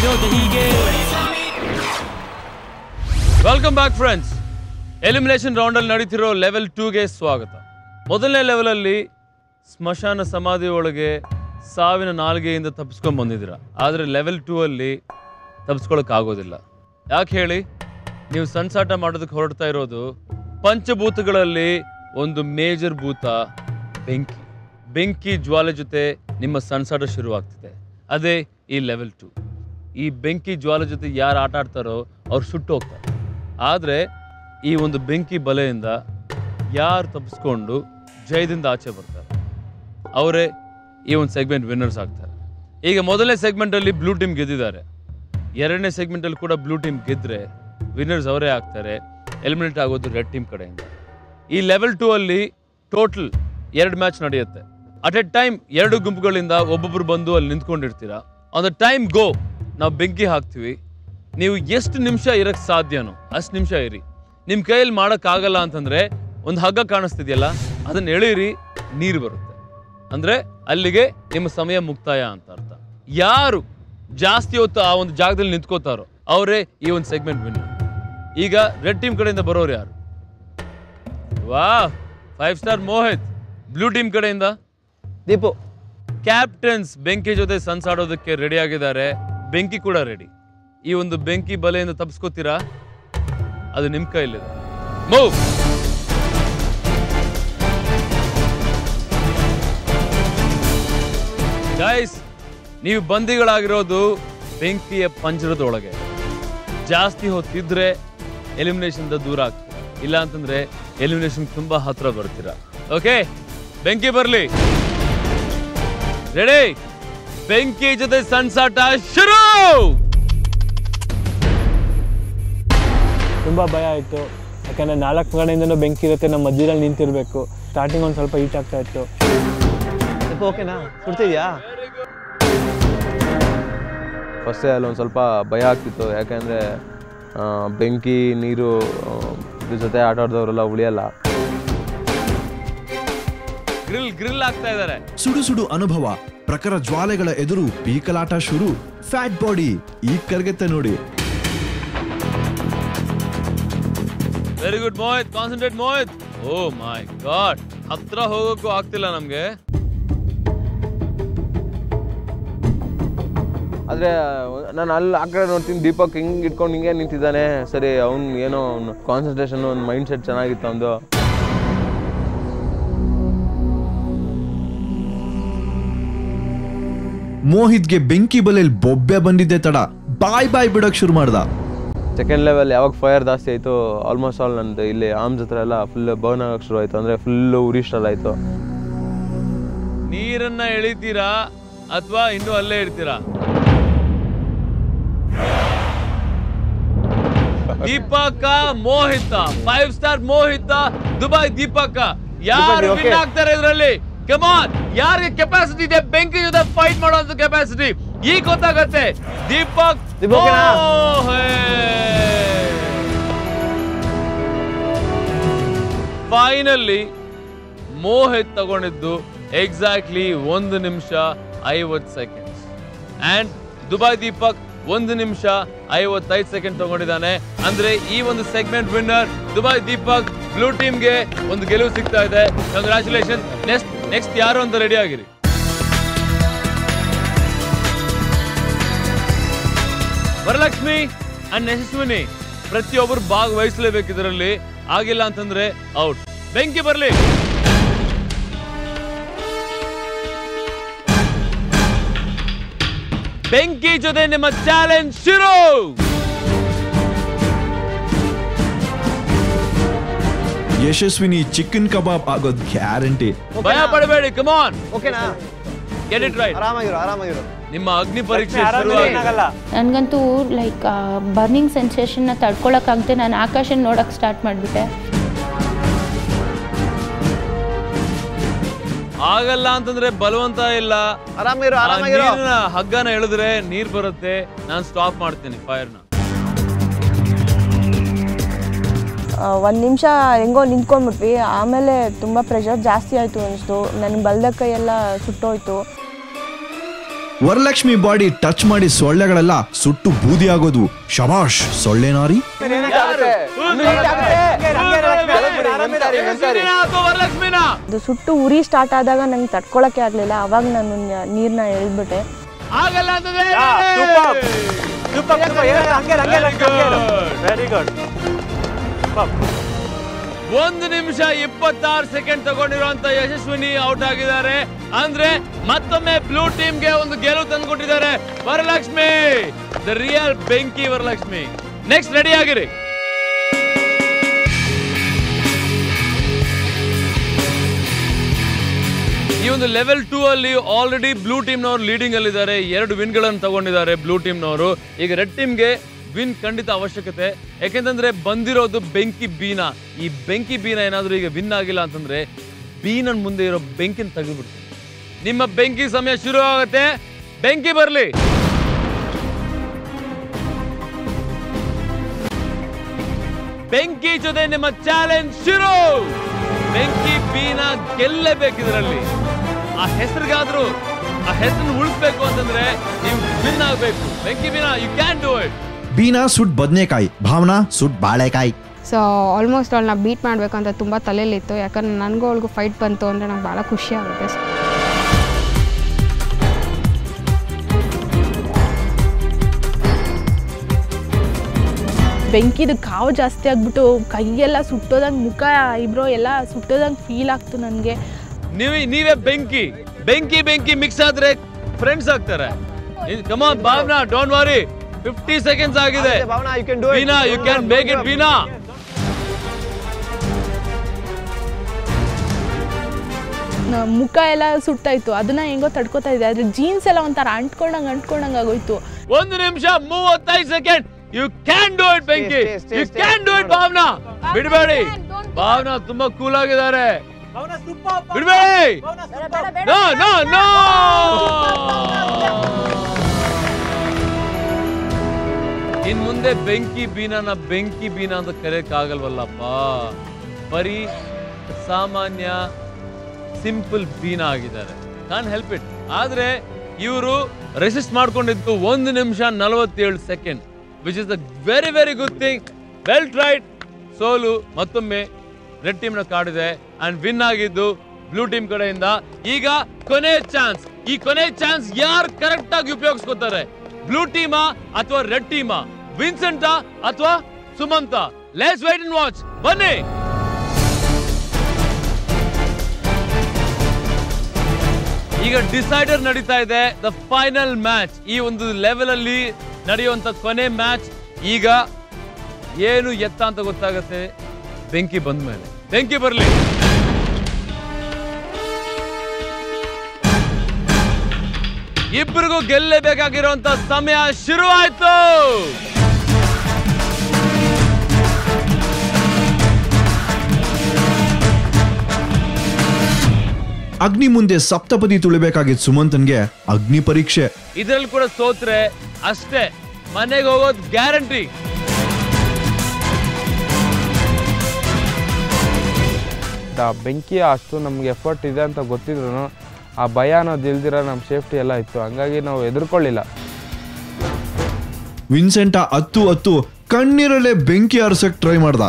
ಇರೋದು ಹೀಗೆ welcome back friends elimination ರೌಂಡಲ್ಲಿ ನಡೀತಿರೋ ಲೆವೆಲ್ ಟೂಗೆ ಸ್ವಾಗತ ಮೊದಲನೇ ಲೆವೆಲಲ್ಲಿ ಸ್ಮಶಾನ ಸಮಾಧಿ ಒಳಗೆ ಸಾವಿನ ನಾಲ್ಗೆಯಿಂದ ತಪ್ಪಿಸ್ಕೊಂಡು ಬಂದಿದ್ದೀರಾ ಆದರೆ ಲೆವೆಲ್ ಟೂ ಅಲ್ಲಿ ತಪ್ಪಿಸ್ಕೊಳಕ್ ಆಗೋದಿಲ್ಲ ಯಾಕೆ ಹೇಳಿ ನೀವು ಸಣ್ಸಾಟ ಮಾಡೋದಕ್ಕೆ ಹೊರಡ್ತಾ ಇರೋದು ಪಂಚಭೂತಗಳಲ್ಲಿ ಒಂದು ಮೇಜರ್ ಭೂತ ಬೆಂಕಿ ಬೆಂಕಿ ಜ್ವಾಲೆ ಜೊತೆ ನಿಮ್ಮ ಸಣ್ಸಾಟ ಶುರುವಾಗ್ತಿದೆ ಅದೇ ಈ ಲೆವೆಲ್ ಟು ಈ ಬೆಂಕಿ ಜ್ವಾಲೆ ಜೊತೆ ಯಾರು ಆಟ ಆಡ್ತಾರೋ ಅವ್ರು ಸುಟ್ಟು ಹೋಗ್ತಾರೆ ಆದರೆ ಈ ಒಂದು ಬೆಂಕಿ ಬಲೆಯಿಂದ ಯಾರು ತಪ್ಪಿಸ್ಕೊಂಡು ಜಯದಿಂದ ಆಚೆ ಬರ್ತಾರೆ ಅವರೇ ಈ ಒಂದು ಸೆಗ್ಮೆಂಟ್ ವಿನ್ನರ್ಸ್ ಆಗ್ತಾರೆ ಈಗ ಮೊದಲನೇ ಸೆಗ್ಮೆಂಟಲ್ಲಿ ಬ್ಲೂ ಟೀಮ್ ಗೆದ್ದಿದ್ದಾರೆ ಎರಡನೇ ಸೆಗ್ಮೆಂಟಲ್ಲಿ ಕೂಡ ಬ್ಲೂ ಟೀಮ್ ಗೆದ್ದರೆ ವಿನ್ನರ್ಸ್ ಅವರೇ ಆಗ್ತಾರೆ ಎಲಿಮಿನೇಟ್ ಆಗೋದು ರೆಡ್ ಟೀಮ್ ಕಡೆಯಿಂದ ಈ ಲೆವೆಲ್ ಟೂ ಅಲ್ಲಿ ಟೋಟಲ್ ಎರಡು ಮ್ಯಾಚ್ ನಡೆಯುತ್ತೆ ಅಟ್ ಎ ಟೈಮ್ ಎರಡು ಗುಂಪುಗಳಿಂದ ಒಬ್ಬೊಬ್ರು ಬಂದು ಅಲ್ಲಿ ನಿಂತ್ಕೊಂಡಿರ್ತೀರಾ ಆನ್ ದ ಟೈಮ್ ಗೋ ನಾವು ಬೆಂಕಿ ಹಾಕ್ತೀವಿ ನೀವು ಎಷ್ಟು ನಿಮಿಷ ಇರಕ್ಕೆ ಸಾಧ್ಯನೋ ಅಷ್ಟು ನಿಮಿಷ ಇರಿ ನಿಮ್ಮ ಕೈಯಲ್ಲಿ ಮಾಡೋಕ್ಕಾಗಲ್ಲ ಅಂತಂದ್ರೆ ಒಂದು ಹಗ್ಗ ಕಾಣಿಸ್ತಿದೆಯಲ್ಲ ಅದನ್ನ ಎಳೀರಿ ನೀರು ಬರುತ್ತೆ ಅಂದ್ರೆ ಅಲ್ಲಿಗೆ ನಿಮ್ಮ ಸಮಯ ಮುಕ್ತಾಯ ಅಂತ ಅರ್ಥ ಯಾರು ಜಾಸ್ತಿ ಹೊತ್ತು ಆ ಒಂದು ಜಾಗದಲ್ಲಿ ನಿಂತ್ಕೋತಾರೋ ಅವರೇ ಈ ಒಂದು ಸೆಗ್ಮೆಂಟ್ ವಿನ್ ಈಗ ರೆಡ್ ಟೀಮ್ ಕಡೆಯಿಂದ ಬರೋರು ಯಾರು ವಾ five star Mohit blue team ಕಡೆಯಿಂದ ದೀಪು ಕ್ಯಾಪ್ಟನ್ಸ್ ಬೆಂಕಿ ಜೊತೆ ಸನ್ಸಾಡೋದಕ್ಕೆ ರೆಡಿ ಆಗಿದ್ದಾರೆ ಬೆಂಕಿ ಕೂಡ ರೆಡಿ ಈ ಒಂದು ಬೆಂಕಿ ಬಲೆಯಿಂದ ತಪ್ಪಿಸ್ಕೋತೀರಾ ಅದು ನಿಮ್ ಕೈಲಿದೆ ಮೂವ್ ಗೈಸ್ ನೀವು ಬಂದಿಗಳಾಗಿರೋದು ಬೆಂಕಿಯ ಪಂಜರದೊಳಗೆ ಜಾಸ್ತಿ ಹೊತ್ತಿದ್ರೆ ಎಲಿಮಿನೇಷನ್ ದೂರ ಆಗ್ತೀರಾ ಇಲ್ಲ ಅಂತಂದ್ರೆ ಎಲಿಮಿನೇಷನ್ ತುಂಬಾ ಹತ್ರ ಬರ್ತೀರಾ ಓಕೆ ಬೆಂಕಿ ಬರ್ಲಿ ರೆಡಿ ಬೆಂಕಿ ಜೊತೆ ಸಣ್ಸಾಟ ಶುರು ತುಂಬ ಭಯ ಆಯಿತು ಯಾಕಂದರೆ ನಾಲ್ಕು ಕಡೆಯಿಂದನೂ ಬೆಂಕಿ ಇರುತ್ತೆ ನಮ್ಮ ಮಧ್ಯದಲ್ಲಿ ನಿಂತಿರಬೇಕು ಸ್ಟಾರ್ಟಿಂಗ್ ಒಂದು ಸ್ವಲ್ಪ ಈಟ್ ಆಗ್ತಾ ಇತ್ತು ದೀಪು ಓಕೆನಾ ಸುಡ್ತಿದ್ಯಾ ಫಸ್ಟೇ ಅಲ್ಲಿ ಒಂದು ಸ್ವಲ್ಪ ಭಯ ಆಗ್ತಿತ್ತು ಯಾಕೆಂದರೆ ಬೆಂಕಿ ನೀರು ಆ, ಇದ್ರ ಜೊತೆ ಆಟ ಆಡಿದವರೆಲ್ಲ ಉಳಿಯಲ್ಲ ಗ್ರಿಲ್ ಗ್ರಿಲ್ ಆಗ್ತಾ ಇದಾರೆ ಸುಡು ಸುಡು ಅನುಭವ ಪ್ರಖರ ಜ್ವಾಲೆಗಳ ಎದುರು ಪೀಕಲಾಟ ಶುರು ಫ್ಯಾಟ್ ಬಾಡಿ ಈಗ ಕರಗತ್ತೆ ನೋಡಿ very good Mohit concentrate Mohit oh my God ಹತ್ರ ಹೋಗೋಕ್ಕೂ ಆಗ್ತಿಲ್ಲ ನಮ್ಗೆ ಆದರೆ ನಾನು ಅಲ್ಲಿ ಆ ಕಡೆ ನೋಡ್ತೀನಿ ದೀಪಕ್ ಹಿಂಗೆ ಇಟ್ಕೊಂಡು ಹಿಂಗೆ ನಿಂತಿದ್ದಾನೆ ಸರಿ ಅವ್ನು ಏನೋ ಅವ್ನು ಕಾನ್ಸಂಟ್ರೇಷನ್ ಒಂದು ಮೈಂಡ್ ಸೆಟ್ ಚೆನ್ನಾಗಿತ್ತು ಅವನು ಮೋಹಿತ್ಗೆ ಬೆಂಕಿ ಬಲೆಯಲ್ಲಿ ಬೊಬ್ಬೆ ಬಂದಿದ್ದೆ ತಡ ಬಾಯ್ ಬಾಯ್ ಬಿಡಕ್ ಶುರು ಮಾಡ್ದ ಸೆಕೆಂಡ್ ಲೆವೆಲ್ ಯಾವಾಗ ಫೈರ್ ಜಾಸ್ತಿ ಆಯಿತು ಆಲ್ಮೋಸ್ಟ್ ಆಲ್ ನಂದು ಇಲ್ಲಿ ಆರ್ಮ್ಸ್ ಹತ್ರ ಎಲ್ಲ ಫುಲ್ ಬರ್ನ್ ಆಗೋಕ್ಕೆ ಶುರು ಆಯಿತು ಅಂದರೆ ಫುಲ್ಲು ಉರಿ ಸ್ಟಾರ್ಟ್ ಆಯಿತು ನೀರನ್ನ ಎಳಿತೀರಾ ಅಥವಾ ಇನ್ನೂ ಅಲ್ಲೇ ಇರ್ತೀರಾ Deepak Mohit five star Mohit Dubai Deepak ಯಾರು ದೀಪಕ್, ವಿನ್ okay. ಆಗ್ತಾರೆ ಇದರಲ್ಲಿ ಕಮಾನ್ ಯಾರಿಗೆ ಕೆಪಾಸಿಟಿ ಇದೆ ಬೆಂಕಿ ಜೊತೆ ಫೈಟ್ ಮಾಡುವಂತ ಕೆಪಾಸಿಟಿ ಈಗ ಗೊತ್ತಾಗತ್ತೆ ದೀಪಕ್ ದೀಪಕ್ನಾ? ಫೈನಲಿ ಮೋಹಿತ್ ತಗೊಂಡಿದ್ದು ಎಕ್ಸಾಕ್ಟ್ಲಿ ಒಂದು ನಿಮಿಷ ಐವತ್ತು ಸೆಕೆಂಡ್ಸ್ ಅಂಡ್ ದುಬೈ ದೀಪಕ್ ಒಂದು ನಿಮಿಷ ಐವತ್ತೈದು ಸೆಕೆಂಡ್ ತಗೊಂಡಿದ್ದಾನೆ ಅಂದ್ರೆ ಈ ಒಂದು segment winner Dubai Deepak blue ಟೀಮ್ಗೆ ಒಂದು ಗೆಲುವು ಸಿಗ್ತಾ ಇದೆ ಕಂಗ್ರ್ಯಾಚುಲೇಷನ್ ನೆಕ್ಸ್ಟ್ ನೆಕ್ಸ್ಟ್ ಯಾರು ಅಂತ ರೆಡಿ ಆಗಿರಿ ವರಲಕ್ಷ್ಮಿ ಅಂಡ್ ಯಶಸ್ವಿನಿ ಪ್ರತಿಯೊಬ್ಬರು ಭಾಗವಹಿಸಲೇಬೇಕು ಇದರಲ್ಲಿ ಆಗಿಲ್ಲ ಅಂತಂದ್ರೆ ಔಟ್ ಬೆಂಕಿ ಬರ್ಲಿ ಬೆಂಕಿ ಜೊತೆ ನಿಮ್ಮ ಚಾಲೆಂಜ್ ಶುರು ಯಶಸ್ವಿನಿ ಚಿಕನ್ ಕಬಾಬ್ ಆಗೋದ್ ಗ್ಯಾರಂಟಿ ಭಯ ಪಡಬೇಡಿ ಕಮಾನ್ ಓಕೆನಾ ಗೆಟ್ ಇಟ್ ರೈಟ್ ಆರಾಮಾಗಿರು ಆರಾಮಾಗಿರು ನಿಮ್ಮ ಅಗ್ನಿ ಪರೀಕ್ಷೆ ಆರಾಮಾಗಿ ಶುರುವಾಗಿದೆ ಏನಾಗಲ್ಲ ನನಗಂತೂ ಲೈಕ್ ಬರ್ನಿಂಗ್ ಸೆನ್ಸೇಷನ್ನ ತಡ್ಕೊಳಕ್ಕಾಗದೆ ನಾನು ಆಕಾಶನ ನೋಡೋಕೆ ಸ್ಟಾರ್ಟ್ ಮಾಡಿಬಿಟ್ಟೆ ಆಗಲ್ಲ ಅಂತಂದ್ರೆ ಬಲವಂತ ಇಲ್ಲ ಆರಾಮಾಗಿರು ಆ ಆರಾಮಾಗಿರು ನೀರಿನ ಹಗ್ಗನ ಎಳೆದ್ರೆ ನೀರ್ ಬರುತ್ತೆ ನಾನು ಸ್ಟಾಪ್ ಮಾಡ್ತೀನಿ ಫೈರ್ನ ಒಂದು ನಿಮಿಷ ಹೆಂಗೋ ನಿಂತ್ಕೊಂಡ್ಬಿಟ್ವಿ ಆಮೇಲೆ ತುಂಬ ಪ್ರೆಷರ್ ಜಾಸ್ತಿ ಆಯಿತು ಅನಿಸ್ತು ನನ್ನ ಬಲ್ದ ಕೈಯೆಲ್ಲ ಸುಟ್ಟೋಯ್ತು ವರಲಕ್ಷ್ಮಿ ಬಾಡಿ ಟಚ್ ಮಾಡಿ ಸೊಳ್ಳೆಗಳೆಲ್ಲ ಸುಟ್ಟು ಬೂದಿ ಆಗೋದು ಶಬಾಷ್ ಸೊಳ್ಳೆ ನಾರಿ ವರಲಕ್ಷ್ಮಿನ ಅದು ಸುಟ್ಟು ಉರಿ ಸ್ಟಾರ್ಟ್ ಆದಾಗ ನಂಗೆ ತಡ್ಕೊಳಕ್ಕೆ ಆಗಲಿಲ್ಲ ಅವಾಗ ನಾನು ನೀರನ್ನ ಎಳ್ಬಿಟ್ಟೆ ಆಗಲ್ಲ ಅಂತಂದ್ರೆ ವೆರಿ ಗುಡ್ ಒಂದು ನಿಮಿಷ ಇಪ್ಪತ್ತಾರು ಸೆಕೆಂಡ್ ತಗೊಂಡಿರುವಂತ ಯಶಸ್ವಿನಿ ಔಟ್ ಆಗಿದ್ದಾರೆ ಅಂದ್ರೆ ಮತ್ತೊಮ್ಮೆ ಬ್ಲೂ ಟೀಮ್ಗೆ ಒಂದು ಗೆಲುವು ತಂದುಕೊಟ್ಟಿದ್ದಾರೆ ವರಲಕ್ಷ್ಮಿ ದ ರಿಯಲ್ ಬೆಂಕಿ ವರಲಕ್ಷ್ಮಿ ನೆಕ್ಸ್ಟ್ ರೆಡಿ ಆಗಿರಿ ಈ ಒಂದು ಲೆವೆಲ್ ಟೂ ಅಲ್ಲಿ ಆಲ್ರೆಡಿ ಬ್ಲೂ ಟೀಮ್ನವರು ಲೀಡಿಂಗ್ ಅಲ್ಲಿದ್ದಾರೆ ಎರಡು ವಿನ್ಗಳನ್ನು ತಗೊಂಡಿದ್ದಾರೆ ಬ್ಲೂ ಟೀಮ್ನವರು ಈಗ ರೆಡ್ ಟೀಮ್ಗೆ ವಿನ್ ಖಂಡಿತ ಅವಶ್ಯಕತೆ ಯಾಕೆಂತಂದ್ರೆ ಬಂದಿರೋದು ಬೆಂಕಿ ಬೀನ ಈ ಬೆಂಕಿ ಬೀನ ಏನಾದರೂ ಈಗ ವಿನ್ ಆಗಿಲ್ಲ ಅಂತಂದ್ರೆ ಬೀನನ್ ಮುಂದೆ ಇರೋ ಬೆಂಕಿನ ತೆಗೆದ್ಬಿಡ್ತೀನಿ ನಿಮ್ಮ ಬೆಂಕಿ ಸಮಯ ಶುರು ಆಗುತ್ತೆ ಬೆಂಕಿ ಬರಲಿ ಬೆಂಕಿ ಜೊತೆ ನಿಮ್ಮ ಚಾಲೆಂಜ್ ಶುರು ಬೆಂಕಿ ಬೀನ ಗೆಲ್ಲೇಬೇಕು ಇದರಲ್ಲಿ ಆ ಹೆಸರಿಗಾದ್ರೂ ಆ ಹೆಸರನ್ನು ಉಳಿಸ್ಬೇಕು ಅಂತಂದ್ರೆ ನೀವು ವಿನ್ ಆಗ್ಬೇಕು ಬೆಂಕಿ Beena you can do it Beena ಸುಟ್ ಬದ್ನೆಕಾಯಿ ಭಾವನಾ ಸುಟ್ ಬಾಳೆಕಾಯಿ ಸೊ ಆಲ್ಮೋಸ್ಟ್ ಅವಳನ್ನ ಬೀಟ್ ಮಾಡಬೇಕು ಅಂತ ತುಂಬ ತಲೆಯಲ್ಲಿತ್ತು ಯಾಕಂದ್ರೆ ನನಗೂ ಅವಳಿಗೂ ಫೈಟ್ ಬಂತು ಅಂದರೆ ನಂಗೆ ಭಾಳ ಖುಷಿ ಆಗುತ್ತೆ ಬೆಂಕಿದು ಕಾವು ಜಾಸ್ತಿ ಆಗ್ಬಿಟ್ಟು ಕೈಯೆಲ್ಲ ಸುಟ್ಟೋದಂಗೆ ಮುಖ ಇಬ್ರೋ ಎಲ್ಲ ಸುಟ್ಟೋದಂಗೆ ಫೀಲ್ ಆಗ್ತು ನನಗೆ ನೀವೇ ನೀವೇ ಬೆಂಕಿ ಬೆಂಕಿ ಬೆಂಕಿ ಮಿಕ್ಸ್ ಆದ್ರೆ ಫ್ರೆಂಡ್ಸ್ ಆಗ್ತಾರೆ come on Bhavana don't worry fifty seconds ಆಗಿದೆ Bhavana you can do Beena you can make it Beena ನ- ಮುಖ ಎಲ್ಲ ಸುಟ್ಟಾಯ್ತು ಅದನ್ನ ಹೆಂಗೋ ತಡ್ಕೋತಾ ಇದೆ ಆದ್ರೆ ಜೀನ್ಸ್ ಎಲ್ಲ ಒಂಥರ ಅಂಟ್ಕೊಂಡಂಗೆ ಅಂಟ್ಕೊಂಡಂಗೆ ಆಗೋಯ್ತು ಒಂದು ನಿಮಿಷ ಮೂವತ್ತೈದು second you can do it ಬೆಂಕಿ stay, stay, you stay. Can do it Bhavana ಬಿಡಬೇಡಿ ಭಾವನಾ ತುಂಬಾ ಕೂಲ್ ಆಗಿದ್ದಾರೆ ಬಿಡಬೇಡಿ ನೋ ನೋ ನೋ ಇನ್ ಮುಂದೆ ಬೆಂಕಿ ಬೀನನ ಬೆಂಕಿ ಬೀನ ಅಂತ ಕರೆಯಕ್ ಆಗಲ್ವಲ್ಲಪ್ಪ ಬರೀ ಸಾಮಾನ್ಯ ಸಿಂಪಲ್ ಬೀನ ಆಗಿದ್ದಾರೆ ಕಾನ್ ಹೆಲ್ಪ್ ಇಟ್ ಆದ್ರೆ ಇವರು ರೆಸಿಸ್ಟ್ ಮಾಡ್ಕೊಂಡಿದ್ದು ಒಂದು ನಿಮಿಷ ನಲವತ್ತೇಳು second which is the very very good thing well tried ಸೋಲು ಮತ್ತೊಮ್ಮೆ ರೆಡ್ ಟೀಮ್ ನ ಕಾಡಿದೆ ಅಂಡ್ ವಿನ್ ಆಗಿದ್ದು ಬ್ಲೂ ಟೀಮ್ ಕಡೆಯಿಂದ ಈಗ ಕೊನೆ ಚಾನ್ಸ್ ಈ ಕೊನೆ ಚಾನ್ಸ್ ಯಾರು ಕರೆಕ್ಟ್ ಆಗಿ ಉಪಯೋಗಿಸ್ಕೊತಾರೆ ಬ್ಲೂ ಟೀಮಾ ಅಥವಾ ರೆಡ್ ಟೀಮಾ ವಿನ್ಸೆಂಟಾ ಅಥವಾ Sumanth let's wait and watch ಬನ್ನಿ ಈಗ ಡಿಸೈಡರ್ ನಡೀತಾ ಇದೆ ದ ಫೈನಲ್ ಮ್ಯಾಚ್ ಈ ಒಂದು ಲೆವೆಲ್ ಅಲ್ಲಿ ನಡೆಯುವಂತ ಕೊನೆ ಮ್ಯಾಚ್ ಈಗ ಏನು ಎತ್ತ ಅಂತ ಗೊತ್ತಾಗತ್ತೆ ಬೆಂಕಿ ಬಂದ ಮೇಲೆ ಬೆಂಕಿ ಬರಲಿ ಇಬ್ಬರಿಗೂ ಗೆಲ್ಲಬೇಕಾಗಿರುವಂತ ಸಮಯ ಶುರುವಾಯ್ತು ಅಗ್ನಿ ಮುಂದೆ ಸಪ್ತಪದಿ ತುಳಿಬೇಕಾಗಿತ್ತು ಸುಮಂತನ್ಗೆ ಅಗ್ನಿ ಪರೀಕ್ಷೆ ಇದ್ರಲ್ಲಿ ಕೂಡ ಸೋತ್ರೆ ಅಷ್ಟೇ ಮನೆಗೆ ಹೋಗೋದು ಗ್ಯಾರಂಟಿ ಆ ಬೆಂಕಿ ಅಷ್ಟು ನಮ್ಗೆ ಎಫರ್ಟ್ ಇದೆ ಅಂತ ಗೊತ್ತಿದ್ರು ಆ ಭಯ ಅನ್ನೋದು ಇಲ್ದಿರ ನಮ್ಮ ಸೇಫ್ಟಿ ಎಲ್ಲ ಇತ್ತು ಹಂಗಾಗಿ ನಾವು ಎದುರ್ಕೊಳ್ಳಿಲ್ಲ ವಿನ್ಸೆಂಟ ಹತ್ತು ಹತ್ತು ಕಣ್ಣೀರಲ್ಲೇ ಬೆಂಕಿ ಆರ್ಸಕ್ ಟ್ರೈ ಮಾಡ್ದ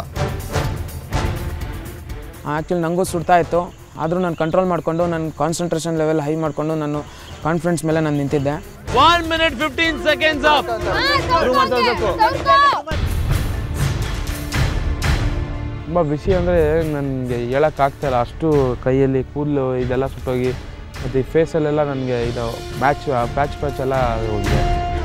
ಆ್ಯಕ್ಚುಲಿ ನನಗೂ ಸುಡ್ತಾ ಇತ್ತು ಆದರೂ ನಾನು ಕಂಟ್ರೋಲ್ ಮಾಡಿಕೊಂಡು ನನ್ನ ಕಾನ್ಸಂಟ್ರೇಷನ್ ಲೆವೆಲ್ ಹೈ ಮಾಡಿಕೊಂಡು ನಾನು ಕಾನ್ಫಿಡೆನ್ಸ್ ಮೇಲೆ ನಾನು ನಿಂತಿದ್ದೆ one minute fifteen seconds up ತುಂಬ ಬಿಸಿ ಅಂದರೆ ನನಗೆ ಹೇಳೋಕ್ಕಾಗ್ತಾಯಿಲ್ಲ ಅಷ್ಟು ಕೈಯಲ್ಲಿ ಕೂದಲು ಇದೆಲ್ಲ ಸುಟ್ಟೋಗಿ ಮತ್ತು ಈ ಫೇಸಲ್ಲೆಲ್ಲ ನನಗೆ ಇದು ಮ್ಯಾಚ್ ಪ್ಯಾಚ್ ಪ್ಯಾಚ್ ಎಲ್ಲ ಹೋಗಿದೆ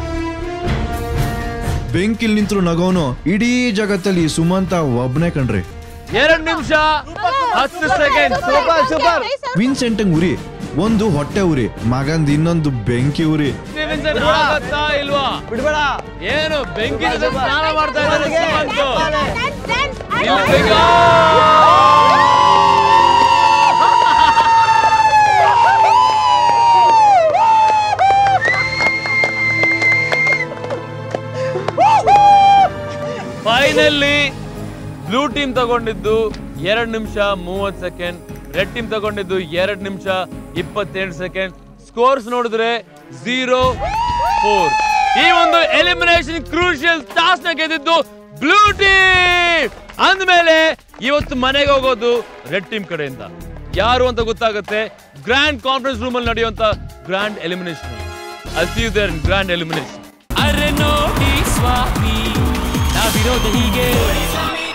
ಬೆಂಕಿಲ್ ನಿಂತ್ರು ನಗೋನು ಇಡೀ ಜಗತ್ತಲ್ಲಿ ಸುಮಂತ ಒಬ್ನೇ ಕಣ್ರಿ ಎರಡು ನಿಮಿಷ ಹತ್ತು ಸೆಕೆಂಡ್ ಸೂಪರ್ ಸೂಪರ್ ವಿನ್ಸೆಂಟಂಗ್ ಉರಿ ಒಂದು ಹೊಟ್ಟೆ ಉರಿ ಮಗಂದ್ ಇನ್ನೊಂದು ಬೆಂಕಿ ಉರಿ ಆಗತ್ತಾ ಇಲ್ವಾ ಬಿಡ್ಬೇಡ ಏನು ಬೆಂಕಿ ಜೊತೆ ಸ್ನಾನ ಮಾಡ್ತಾ ಇದ್ದಾರೆ ಸುಮಂತು. Dance, ಇಲ್ಲ ಬೇಗ. ಫೈನಲಿ ಬ್ಲೂ ಟೀಮ್ ತಗೊಂಡಿದ್ದು ಎರಡು ನಿಮಿಷ ಮೂವತ್ತು ಸೆಕೆಂಡ್ ರೆಡ್ ಟೀಮ್ ತಗೊಂಡಿದ್ದು ಎರಡು ನಿಮಿಷ ಇಪ್ಪತ್ತೆಂಟು ಸೆಕೆಂಡ್ ಸ್ಕೋರ್ಸ್ ನೋಡಿದ್ರೆ ಝೀರೋ ಫೋರ್ ಈ ಒಂದು ಎಲಿಮಿನೇಷನ್ ಕ್ರೂಷಿಯಲ್ ಟಾಸ್ಕ್ ನ ಗೆದ್ದಿದ್ದು ಬ್ಲೂ ಟೀಮ್ ಅಂದಮೇಲೆ ಇವತ್ತು ಮನೆಗೆ ಹೋಗೋದು ರೆಡ್ ಟೀಮ್ ಕಡೆಯಿಂದ ಯಾರು ಅಂತ ಗೊತ್ತಾಗುತ್ತೆ ಗ್ರ್ಯಾಂಡ್ ಕಾನ್ಫರೆನ್ಸ್ ರೂಮ್ ಅಲ್ಲಿ ನಡೆಯುವಂತ ಗ್ರ್ಯಾಂಡ್ ಎಲಿಮಿನೇಷನ್ ಅಲ್ಲಿ ಸಿ ದೇರ್ ಗ್ರ್ಯಾಂಡ್ ಎಲಿಮಿನೇಷನ್ ಅರೆ ನೋಡಿ ಸ್ವಾಮಿ ನಾವಿರೋದು ಹೀಗೆ